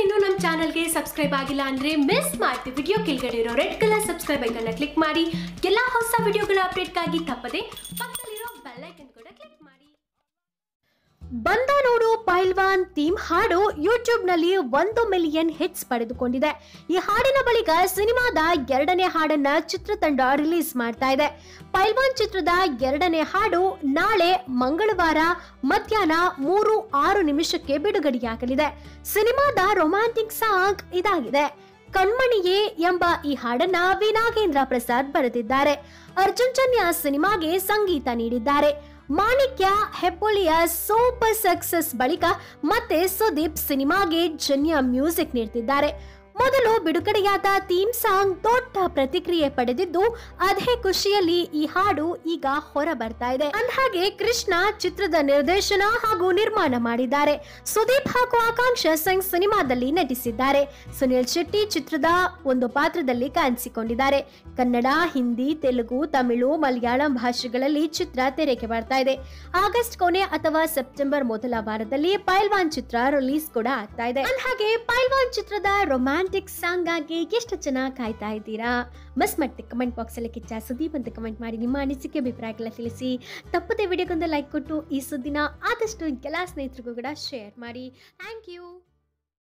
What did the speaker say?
ಇನ್ನೂ ನಮ್ಮ ಚಾನಲ್ಗೆ ಸಬ್ಸ್ಕ್ರೈಬ್ ಆಗಿಲ್ಲ ಅಂದ್ರೆ ಮಿಸ್ ಮಾಡ್ತೀವಿ ವಿಡಿಯೋ ಕೆಳಗಡೆ ಇರೋ ರೆಡ್ ಕಲರ್ ಸಬ್ಸ್ಕ್ರೈಬ್ ಐಕನ್ನ ಕ್ಲಿಕ್ ಮಾಡಿ ಎಲ್ಲ ಹೊಸ ವಿಡಿಯೋಗಳ ಅಪ್ಡೇಟ್ಗಾಗಿ ತಪ್ಪದೆ ಪಕ್ಕದಲ್ಲಿರೋ ಬೆಲ್ ಐಕನ್ ಕೂಡ ಕ್ಲಿಕ್ ಮಾಡಿ ಬಂದ ನೋಡು ಪೈಲ್ವಾನ್ ಥೀಮ್ ಹಾಡು ಯೂಟ್ಯೂಬ್ನಲ್ಲಿ ಒಂದು ಮಿಲಿಯನ್ ಹಿಟ್ಸ್ ಪಡೆದುಕೊಂಡಿದೆ ಈ ಹಾಡಿನ ಬಳಿಕ ಸಿನಿಮಾದ ಎರಡನೇ ಹಾಡನ್ನ ಚಿತ್ರತಂಡ ರಿಲೀಸ್ ಮಾಡ್ತಾ ಇದೆ ಪೈಲ್ವಾನ್ ಚಿತ್ರದ ಎರಡನೇ ಹಾಡು ನಾಳೆ ಮಂಗಳವಾರ ಮಧ್ಯಾಹ್ನ ಮೂರು ಆರು ನಿಮಿಷಕ್ಕೆ ಬಿಡುಗಡೆಯಾಗಲಿದೆ ಸಿನಿಮಾದ ರೊಮ್ಯಾಂಟಿಕ್ ಸಾಂಗ್ ಇದಾಗಿದೆ ಕಣ್ಮಣಿಯೇ ಎಂಬ ಈ ಹಾಡನ್ನ ವಿ ನಾಗೇಂದ್ರ ಪ್ರಸಾದ್ ಬರೆದಿದ್ದಾರೆ ಅರ್ಜುನ್ ಚನ್ಯ ಸಿನಿಮಾಗೆ ಸಂಗೀತ ನೀಡಿದ್ದಾರೆ ಮಾಣಿಕ್ಯ ಹೆಪ್ಪುಳಿಯ ಸೂಪರ್ ಸಕ್ಸಸ್ ಬಳಿಕ ಮತ್ತೆ ಸುದೀಪ್ ಸಿನಿಮಾಗೆ ಜನ್ಯ ಮ್ಯೂಸಿಕ್ ನೀಡ್ತಿದ್ದಾರೆ ಮೊದಲು ಬಿಡುಗಡೆಯಾದ ಥೀಮ್ ಸಾಂಗ್ ದೊಡ್ಡ ಪ್ರತಿಕ್ರಿಯೆ ಪಡೆದಿದ್ದು ಅದೇ ಖುಷಿಯಲ್ಲಿ ಈ ಹಾಡು ಈಗ ಹೊರ ಬರ್ತಾ ಇದೆ ಅಂದ್ಹಾಗೆ ಕೃಷ್ಣ ಚಿತ್ರದ ನಿರ್ದೇಶನ ಹಾಗೂ ನಿರ್ಮಾಣ ಮಾಡಿದ್ದಾರೆ ಸುದೀಪ್ ಹಾಗೂ ಆಕಾಂಕ್ಷ ಸಿಂಗ್ ಸಿನಿಮಾದಲ್ಲಿ ನಟಿಸಿದ್ದಾರೆ ಸುನಿಲ್ ಶೆಟ್ಟಿ ಚಿತ್ರದ ಒಂದು ಪಾತ್ರದಲ್ಲಿ ಕಾಣಿಸಿಕೊಂಡಿದ್ದಾರೆ ಕನ್ನಡ ಹಿಂದಿ ತೆಲುಗು ತಮಿಳು ಮಲಯಾಳಂ ಭಾಷೆಗಳಲ್ಲಿ ಚಿತ್ರ ತೆರೆಗೆ ಬರ್ತಾ ಇದೆ ಆಗಸ್ಟ್ ಕೊನೆ ಅಥವಾ ಸೆಪ್ಟೆಂಬರ್ ಮೊದಲ ವಾರದಲ್ಲಿ ಪೈಲ್ವಾನ್ ಚಿತ್ರ ರಿಲೀಸ್ ಕೂಡ ಆಗ್ತಾ ಇದೆ ಹಾಗೆ ಪೈಲ್ವಾನ್ ಚಿತ್ರದ ರೊಮ್ಯಾಂಟಿಕ್ ಸಾಂಗ್ ಆಗಿ ಎಷ್ಟು ಚೆನ್ನಾಗಿ ಕಾಯ್ತಾ ಇದ್ದೀರಾ ಮಿಸ್ ಮಾಡ್ತಿ ಕಮೆಂಟ್ ಬಾಕ್ಸ್ ಅಲ್ಲಿ ಕಿಚ್ಚ ಸುದೀಪ್ ಅಂತ ಕಮೆಂಟ್ ಮಾಡಿ ನಿಮ್ಮ ಅನಿಸಿಕೆ ಅಭಿಪ್ರಾಯಗಳ ತಿಳಿಸಿ ತಪ್ಪದೆ ವಿಡಿಯೋಗೊಂದು ಲೈಕ್ ಕೊಟ್ಟು ಈ ಸುದ್ದಿನ ಆದಷ್ಟು ಎಲ್ಲ ಸ್ನೇಹಿತರಿಗೂ ಕೂಡ ಶೇರ್ ಮಾಡಿ ಥ್ಯಾಂಕ್ ಯು